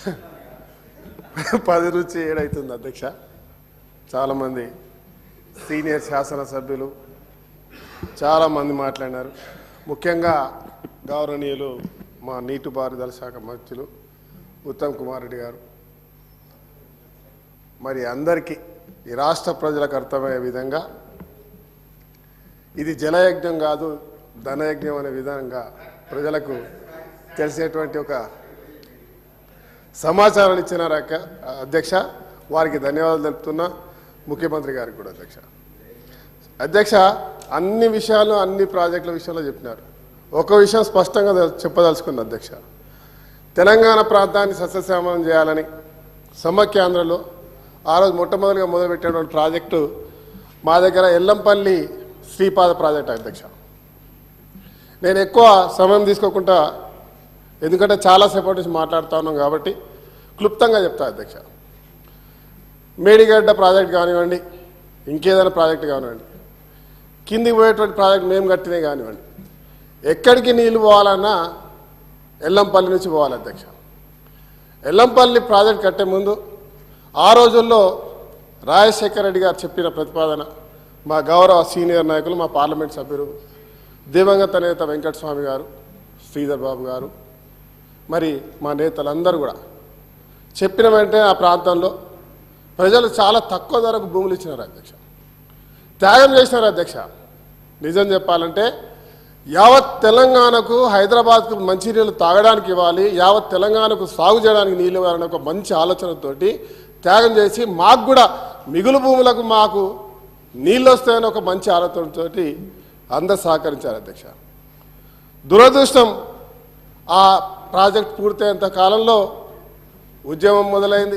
పది నుంచి ఏడవుతుంది అధ్యక్ష చాలామంది సీనియర్ శాసనసభ్యులు చాలామంది మాట్లాడినారు ముఖ్యంగా గౌరవనీయులు మా నీటిపారుదల శాఖ మంత్రులు ఉత్తమ్ కుమార్ రెడ్డి గారు మరి అందరికీ ఈ రాష్ట్ర ప్రజలకు అర్థమయ్యే విధంగా ఇది జలయజ్ఞం కాదు ధనయజ్ఞం అనే విధంగా ప్రజలకు తెలిసేటువంటి ఒక సమాచారం ఇచ్చినారు అక్క అధ్యక్ష వారికి ధన్యవాదాలు తెలుపుతున్నా ముఖ్యమంత్రి గారికి కూడా అధ్యక్ష అధ్యక్ష అన్ని విషయాలు అన్ని ప్రాజెక్టుల విషయంలో చెప్పినారు ఒక విషయం స్పష్టంగా తెల్- చెప్పదలుచుకుంది అధ్యక్ష తెలంగాణ ప్రాంతాన్ని సస్యశ్యామలం చేయాలని సమాఖ్యాంధ్రలో ఆ రోజు మొట్టమొదటిగా మొదలుపెట్టినటువంటి ప్రాజెక్టు మా దగ్గర ఎల్లంపల్లి శ్రీపాద ప్రాజెక్ట్ అధ్యక్ష నేను ఎక్కువ సమయం తీసుకోకుండా ఎందుకంటే చాలాసేపటి నుంచి మాట్లాడుతా ఉన్నాం కాబట్టి క్లుప్తంగా చెప్తా అధ్యక్ష మేడిగడ్డ ప్రాజెక్ట్ కానివ్వండి ఇంకేదైనా ప్రాజెక్ట్ కానివ్వండి కిందికి పోయేటువంటి ప్రాజెక్ట్ మేము కట్టినే కానివ్వండి ఎక్కడికి నీళ్లు పోవాలన్నా ఎల్లంపల్లి నుంచి పోవాలి అధ్యక్ష ఎల్లంపల్లి ప్రాజెక్ట్ కట్టే ముందు ఆ రోజుల్లో రాజశేఖర రెడ్డి గారు చెప్పిన ప్రతిపాదన మా గౌరవ సీనియర్ నాయకులు మా పార్లమెంట్ సభ్యులు దివంగత నేత వెంకటస్వామి గారు శ్రీధర్ బాబు గారు మరి మా నేతలందరూ కూడా చెప్పిన వెంటనే ఆ ప్రాంతంలో ప్రజలు చాలా తక్కువ ధరకు భూములు ఇచ్చినారు అధ్యక్ష త్యాగం చేసినారు అధ్యక్ష నిజం చెప్పాలంటే యావత్ తెలంగాణకు హైదరాబాద్కు మంచినీళ్ళు తాగడానికి ఇవ్వాలి యావత్ తెలంగాణకు సాగు చేయడానికి నీళ్ళు ఇవ్వాలనే ఒక మంచి ఆలోచనతోటి త్యాగం చేసి మాకు కూడా మిగులు భూములకు మాకు నీళ్ళు వస్తాయని ఒక మంచి ఆలోచనతోటి అందరు సహకరించారు అధ్యక్ష దురదృష్టం ఆ ప్రాజెక్ట్ పూర్తయ్యేంత కాలంలో ఉద్యమం మొదలైంది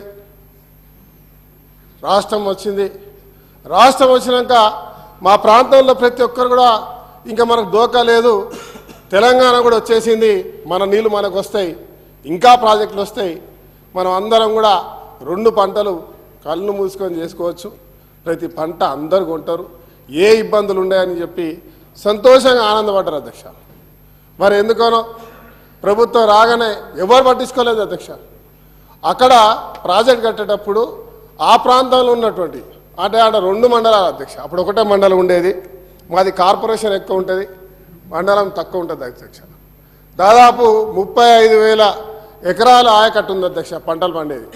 రాష్ట్రం వచ్చింది రాష్ట్రం వచ్చినాక మా ప్రాంతంలో ప్రతి ఒక్కరు కూడా ఇంకా మనకు దోకా లేదు తెలంగాణ కూడా వచ్చేసింది మన నీళ్ళు మనకు వస్తాయి ఇంకా ప్రాజెక్టులు వస్తాయి మనం అందరం కూడా రెండు పంటలు కళ్ళు మూసుకొని చేసుకోవచ్చు ప్రతి పంట అందరు కొంటారు ఏ ఇబ్బందులు ఉన్నాయని చెప్పి సంతోషంగా ఆనందపడ్డారు అధ్యక్ష మరి ఎందుకనో ప్రభుత్వం రాగానే ఎవరు పట్టించుకోలేదు అధ్యక్ష అక్కడ ప్రాజెక్ట్ కట్టేటప్పుడు ఆ ప్రాంతంలో ఉన్నటువంటి అంటే ఆడ రెండు మండలాలు అధ్యక్ష అప్పుడు ఒకటే మండలం ఉండేది మాది కార్పొరేషన్ ఎక్కువ ఉంటుంది మండలం తక్కువ ఉంటుంది అధ్యక్ష దాదాపు ముప్పై ఐదు వేల ఎకరాల ఆయకట్టు ఉంది అధ్యక్ష పంటలు పండేది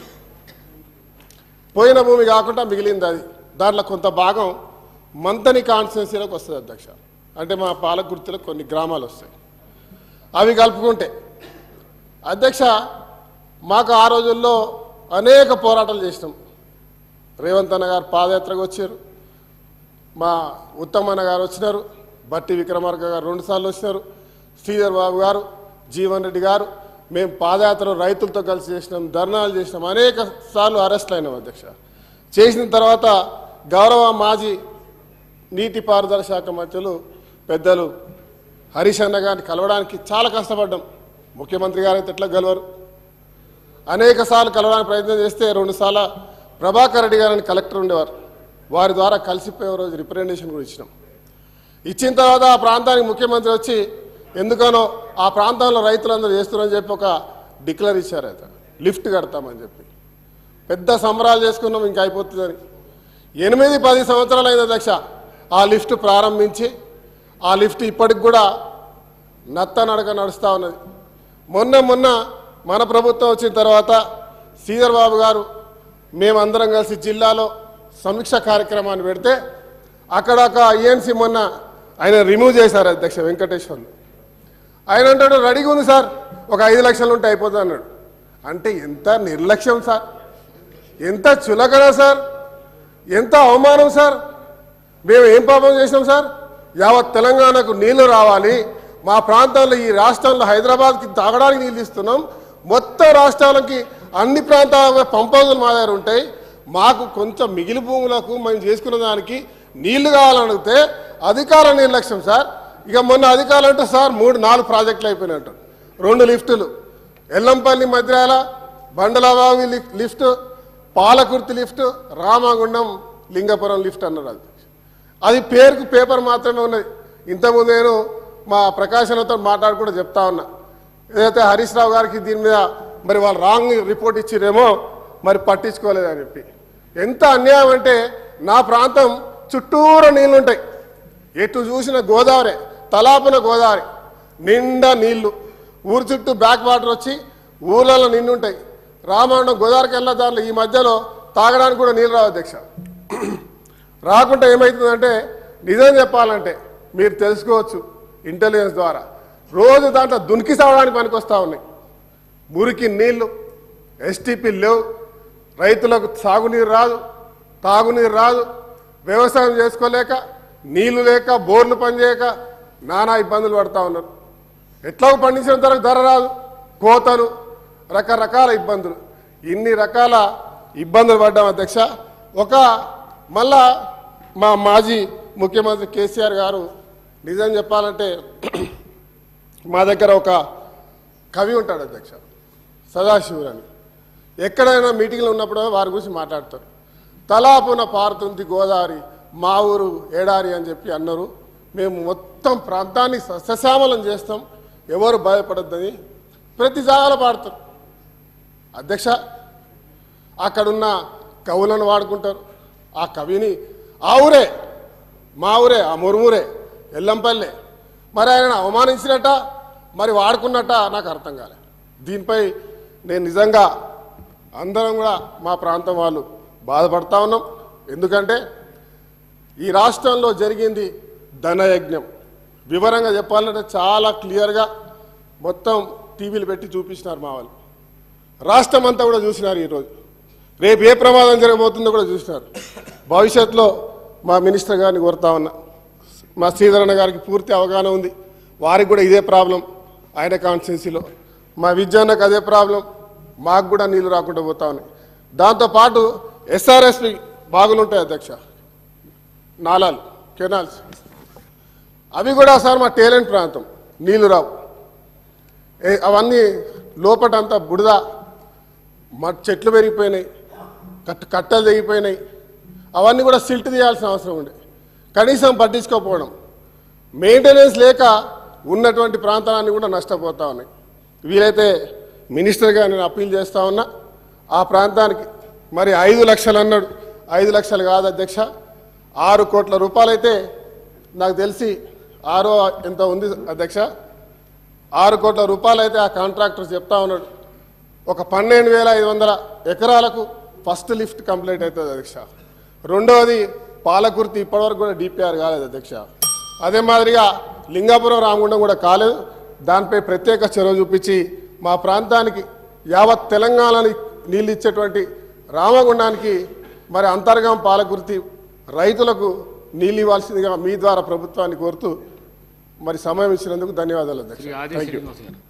పోయిన భూమి కాకుండా మిగిలింది అది దాంట్లో కొంత భాగం మంతని కాన్స్టిట్యున్సీలోకి వస్తుంది అధ్యక్ష అంటే మా పాలకుర్తిలో కొన్ని గ్రామాలు వస్తాయి అవి కలుపుకుంటే అధ్యక్ష మాకు ఆ రోజుల్లో అనేక పోరాటాలు చేసినాం రేవంత్ అన్న గారు పాదయాత్రకు వచ్చారు మా ఉత్తమన్న గారు వచ్చినారు బట్టి విక్రమార్క గారు రెండుసార్లు వచ్చినారు శ్రీధర్ బాబు గారు జీవన్ రెడ్డి గారు మేము పాదయాత్ర రైతులతో కలిసి చేసినాం ధర్నాలు చేసినాం అనేక సార్లు అరెస్ట్ అయినాం అధ్యక్ష చేసిన తర్వాత గౌరవ మాజీ నీటిపారుదల శాఖ మంత్రులు పెద్దలు హరీష్ అన్న గారిని కలవడానికి చాలా కష్టపడ్డాం ముఖ్యమంత్రి గారు అయితే ఎట్లా గెలవరు అనేక సార్లు కలవడానికి ప్రయత్నం చేస్తే రెండు సార్లు ప్రభాకర్ రెడ్డి గారని కలెక్టర్ ఉండేవారు వారి ద్వారా కలిసిపోయే రోజు రిప్రజెంటేషన్ కూడా ఇచ్చినాం ఇచ్చిన తర్వాత ఆ ప్రాంతానికి ముఖ్యమంత్రి వచ్చి ఎందుకనో ఆ ప్రాంతంలో రైతులందరూ చేస్తున్నారని చెప్పి ఒక డిక్లేర్ ఇచ్చారు అయితే లిఫ్ట్ కడతామని చెప్పి పెద్ద సంబరాలు చేసుకున్నాం ఇంకా అయిపోతుందని ఎనిమిది పది సంవత్సరాలు అయింది అధ్యక్ష ఆ లిఫ్ట్ ప్రారంభించి ఆ లిఫ్ట్ ఇప్పటికి కూడా నత్త నడక నడుస్తూ ఉన్నది మొన్న మొన్న మన ప్రభుత్వం వచ్చిన తర్వాత శ్రీధర్ బాబు గారు మేమందరం కలిసి జిల్లాలో సమీక్ష కార్యక్రమాన్ని పెడితే అక్కడ ఒక ఈఎన్సీ మొన్న ఆయన రిమూవ్ చేశారు అధ్యక్ష వెంకటేశ్వర్లు ఆయన అంటాడు రెడీగా ఉంది సార్ ఒక ఐదు లక్షలు ఉంటే అయిపోతుంది అన్నాడు అంటే ఎంత నిర్లక్ష్యం సార్ ఎంత చులకన సార్ ఎంత అవమానం సార్ మేము ఏం పాపం చేసినాం సార్ యావత్ తెలంగాణకు నీళ్లు రావాలి మా ప్రాంతాల్లో ఈ రాష్ట్రంలో హైదరాబాద్కి తాగడానికి నీళ్ళు ఇస్తున్నాం మొత్తం రాష్ట్రాలకి అన్ని ప్రాంతాల పంపౌజులు మా దగ్గర ఉంటాయి మాకు కొంచెం మిగిలి భూములకు మేము చేసుకున్న దానికి నీళ్లు కావాలని అడిగితే అధికార నిర్లక్ష్యం సార్ ఇక మొన్న అధికారులు అంటే సార్ మూడు నాలుగు ప్రాజెక్టులు అయిపోయినట్టు రెండు లిఫ్టులు ఎల్లంపల్లి మద్రాల బండలబావి లిఫ్- lift Palakurthi lift Ramagundam Lingapuram lift అన్నారు అది అది పేరుకు పేపర్ మాత్రమే ఉన్నది ఇంతకుముందు నేను మా ప్రకాశనతో మాట్లాడుకుంటూ చెప్తా ఉన్నా ఏదైతే హరీష్ రావు గారికి దీని మీద మరి వాళ్ళు రాంగ్ రిపోర్ట్ ఇచ్చిరేమో మరి పట్టించుకోలేదని చెప్పి ఎంత అన్యాయం అంటే నా ప్రాంతం చుట్టూరు నీళ్లుంటాయి ఎటు చూసిన గోదావరి తలాపున గోదావరి నిండా నీళ్లు ఊరు చుట్టూ బ్యాక్ వాటర్ వచ్చి ఊర్లలో నిండుంటాయి రామాయణం గోదావరికి వెళ్ళిన దాంట్లో ఈ మధ్యలో తాగడానికి కూడా నీళ్ళు రావు అధ్యక్ష రాకుండా ఏమవుతుందంటే నిజం చెప్పాలంటే మీరు తెలుసుకోవచ్చు ఇంటెలిజెన్స్ ద్వారా రోజు దాంట్లో దునికి సావడానికి పనికొస్తా ఉన్నాయి మురికి నీళ్లు ఎస్టీపీ లేవు రైతులకు సాగునీరు రాదు తాగునీరు రాదు వ్యవసాయం చేసుకోలేక నీళ్లు లేక బోర్లు పనిచేయక నానా ఇబ్బందులు పడతా ఉన్నారు ఎట్లా పండించిన ధరకు ధర రాదు కోతలు రకరకాల ఇబ్బందులు ఇన్ని రకాల ఇబ్బందులు పడ్డాం అధ్యక్ష ఒక మళ్ళా మా మాజీ ముఖ్యమంత్రి కేసీఆర్ గారు నిజం చెప్పాలంటే మా దగ్గర ఒక కవి ఉంటాడు అధ్యక్ష సదాశివుడు అని ఎక్కడైనా మీటింగ్లు ఉన్నప్పుడు వారి గురించి మాట్లాడతారు తలాపున పారుతుంది గోదావరి మా ఊరు ఏడారి అని చెప్పి అన్నారు మేము మొత్తం ప్రాంతాన్ని సస్యశ్యామలం చేస్తాం ఎవరు భయపడొద్దని ప్రతి జాగాలో పాడతారు అధ్యక్ష అక్కడున్న కవులను వాడుకుంటారు ఆ కవిని ఆ ఊరే మా ఊరే ఆ మురుమురే ఎల్లంపల్లె మరి ఆయన అవమానించినట్ట మరి వాడుకున్నట్ట నాకు అర్థం కాలే దీనిపై నేను నిజంగా అందరం కూడా మా ప్రాంతం వాళ్ళు బాధపడతా ఉన్నాం ఎందుకంటే ఈ రాష్ట్రంలో జరిగింది ధనయజ్ఞం వివరంగా చెప్పాలంటే చాలా క్లియర్గా మొత్తం టీవీలు పెట్టి చూపించినారు మా వాళ్ళు రాష్ట్రం అంతా కూడా చూసినారు ఈరోజు రేపు ఏ ప్రమాదం జరగబోతుందో కూడా చూసినారు భవిష్యత్తులో మా మినిస్టర్ గారిని కోరుతా ఉన్నా మా శ్రీధరణ గారికి పూర్తి అవగాహన ఉంది వారికి కూడా ఇదే ప్రాబ్లం ఆయన కాన్స్టిట్యున్సీలో మా విద్యాన్నకు అదే ప్రాబ్లం మాకు కూడా నీళ్లు రాకుండా పోతా ఉన్నాయి దాంతోపాటు ఎస్ఆర్ఎస్పి బాగులుంటాయి అధ్యక్ష నాలాలు కెనాల్స్ అవి కూడా సార్ మా టేలెంట్ ప్రాంతం నీళ్లు రావు ఏ- అవన్నీ లోపటంతా బుడద మా చెట్లు పెరిగిపోయినాయి కట్ కట్టలు తెగిపోయినాయి అవన్నీ కూడా సిల్ట్ తీయాల్సిన అవసరం ఉండే కనీసం పట్టించుకోకపోవడం మెయింటెనెన్స్ లేక ఉన్నటువంటి ప్రాంతాలన్నీ కూడా నష్టపోతా ఉన్నాయి వీలైతే మినిస్టర్గా నేను అప్పీల్ చేస్తా ఉన్నా ఆ ప్రాంతానికి మరి ఐదు లక్షలు అన్నాడు ఐదు లక్షలు కాదు అధ్యక్ష ఆరు కోట్ల రూపాయలైతే నాకు తెలిసి ఆరో ఎంత ఉంది అధ్యక్ష ఆరు కోట్ల రూపాయలు అయితే ఆ కాంట్రాక్టర్ చెప్తా ఉన్నాడు ఒక పన్నెండు వేల ఐదు వందల ఎకరాలకు ఫస్ట్ లిఫ్ట్ కంప్లీట్ అవుతుంది అధ్యక్ష రెండవది పాలకుర్తి ఇప్పటివరకు కూడా డిపిఆర్ కాలేదు అధ్యక్ష అదే మాదిరిగా లింగాపురం రామగుండం కూడా కాలేదు దానిపై ప్రత్యేక చొరవ చూపించి మా ప్రాంతానికి యావత్ తెలంగాణని నీళ్ళు ఇచ్చేటువంటి రామగుండానికి మరి అంతర్గం పాలకుర్తి రైతులకు నీళ్ళు ఇవ్వాల్సిందిగా మీ ద్వారా ప్రభుత్వాన్ని కోరుతూ మరి సమయం ఇచ్చినందుకు ధన్యవాదాలు అధ్యక్ష శ్రీ ఆది థ్యాంక్ యూ శ్రీనివాస్ గారు